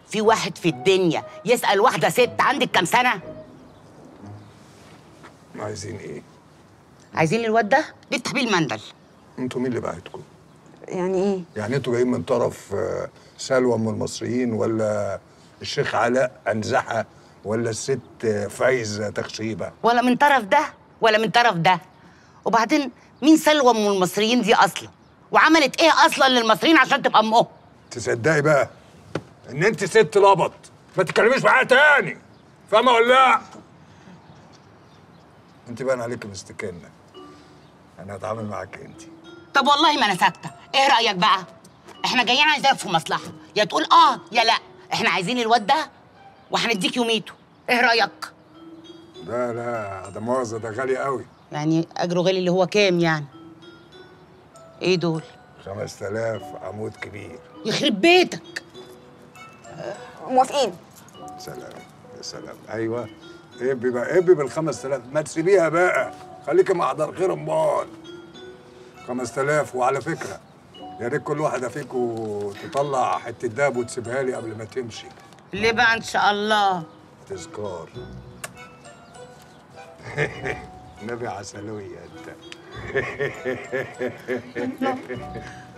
في واحد في الدنيا يسال واحده ست عندك كام سنه عايزين ايه؟ عايزين الواد ده نفتح بيه المندل انتوا مين اللي بعتكم؟ يعني ايه يعني انتوا جايين من طرف آه، سلوى ام المصريين ولا الشيخ علاء انزحه ولا الست آه، فايزه تخشيبه؟ ولا من طرف ده ولا من طرف ده وبعدين مين سلوى ام المصريين دي اصلا وعملت ايه اصلا للمصريين عشان تبقى امهم تصدقي بقى ان انت ست لبط ما تتكلميش معايا تاني فاهمه ولا لا؟ انت باين عليك مستكنه انا هتعامل معاك انت طب والله ما انا ساكته ايه رايك بقى احنا جايين عايزينك في مصلحه يا تقول اه يا لا احنا عايزين الواد ده وهنديك يوميته ايه رايك لا لا ده مؤاخذه ده غالي قوي يعني اجره غالي اللي هو كام يعني ايه دول 5000 عمود كبير يخرب بيتك موافقين سلام يا سلام ايوه ابي بقى ابي بال 5000 ما تسيبيها بقى خليكي مع دار خير امال 5000 وعلى فكره يا ريت كل واحده فيكم تطلع حته دهب وتسيبها لي قبل ما تمشي ليه بقى ان شاء الله تذكار نبي عسلوية انت